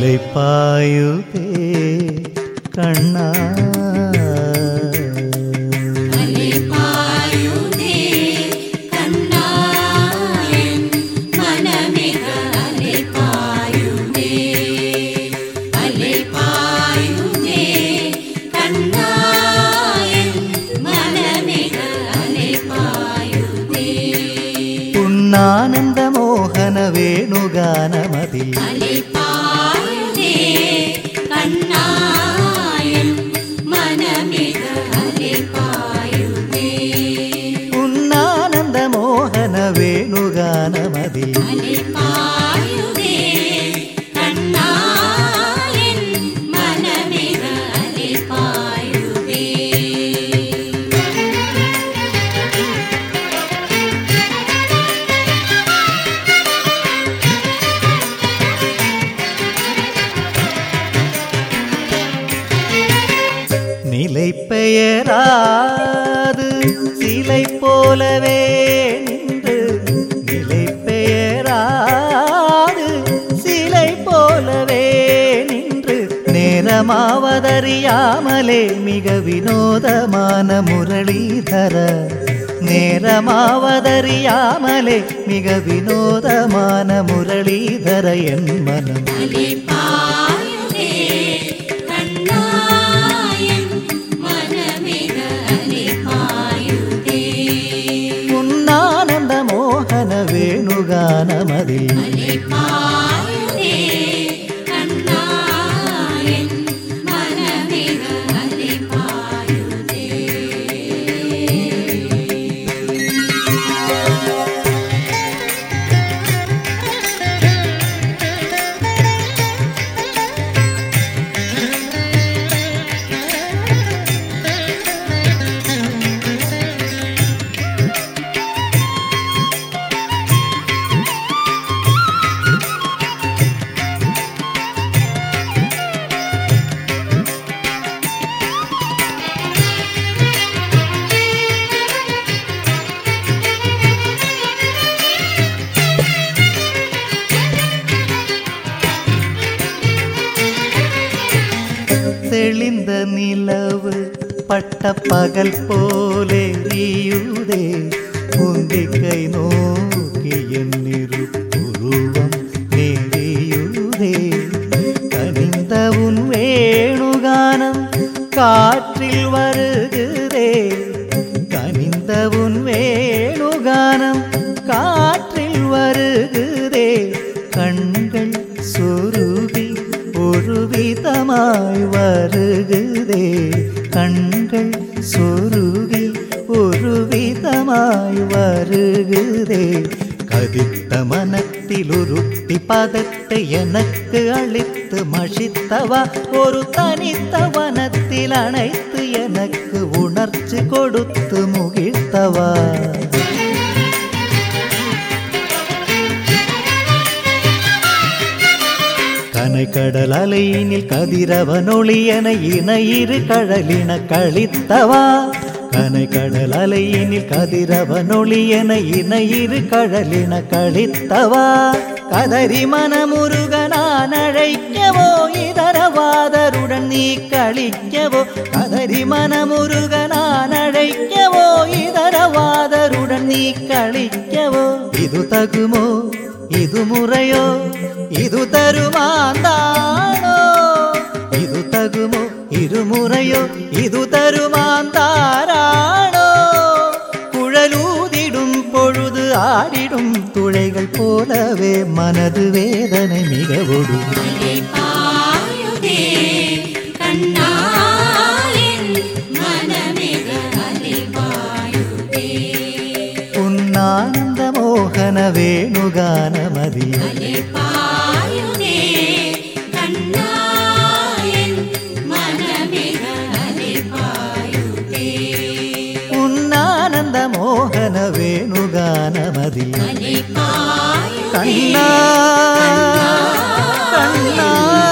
അലൈപ്പായുതേ കണ്ണാ அலைபாயுதே கண்ணாயன் மனமிக அலைபாயுதே அலைபாயுதே கண்ணாயன் மனமிக அலைபாயுதே ഉണ്ണാനന്ദ മോഹന വേണുഗാനമതിൽ அலைபாயுதே கண்ணாயன் மனமிக அலைபாயுதே ഉണ്ണാനന്ദ മോഹന വേണുഗാനമതിൽ அலைபாயுதே கண்ணாயன் மனமிக அலைபாயுதே நிலை பெயராது சிலை போலவே நின்று நிலை பெயராது சிலை போலவே நின்று நேரமாவதறியாமலே மிக வினோதமான முரளிதர நேரமாவதறியாமலே மிக வினோதமான முரளிதர என் மனம் அலைபாயுதே கண்ணாயன் மனமிக அலைபாயுதே உன்னானந்த மோகன வேணுகானமதில் அலைபாயுதே கண்ணாயன் மனமிக அலைபாயுதே തെളിந்த നിലവ് പട്ട പകൽ പോലെ നീയുതേ മുന്തിക്കൈ നോക്കി എന്നിരു ഉരുവം നേരിയുതേ കനിந்த ഉൻ വേണുഗാനം കാற்றிൽ വരുകുതേ കനിந்த ഉൻ വേണുഗാനം കാற்றிൽ വരുകുതേ കൺകൾ சொருகி ஒரு விதமாய் வருகுதே கண்கள் சொருகி ஒரு விதமாய் வருகுதே கதித்த மனத்தில் உருட்டி பதத்தை எனக்கு அளித்து மஷித்தவா ஒரு தனித்த வனத்தில் அணைத்து எனக்கு உணர்ச்சி கொடுத்து முகிழ்த்தவா கனைக்கடல் அலையினில் கதிரவனொளியன இணையிரு கழலின கழித்தவா கனைக்கடல் அலையினில் கதிரவனொளியன இணையிரு கழலின கழித்தவா கதறி மனமுருகனான் அழைக்கவோ இதரவாதருடன் நீ கழிக்கவோ கதறி மனமுருகனான் அழைக்கவோ இதரவாதருடன் நீ கழிக்கவோ இது தகுமோ ಇದು ಮುರೆಯೋ ಇದು ತರುಮಾಂದಾಣೋ ಇದು ತಗುಮೋ ಇದು ಮುರೆಯೋ ಇದು தருமாந்தாராணோ குழலூதிடும் பொழுது ஆடிடும் துளைகள் போலவே மனது வேதனை மிக ஒடும் அலைபாயுதே கண்ணாயன் மனமிக அலைபாயுதே உன்னானந்த மோகன வேணுகானமதி அலைபாயுதே கண்ணாயன் மனமிக அலைபாயுதே உன்னானந்த மோகன வேணுகானமதி அலைபாயுதே கண்ணா கண்ணா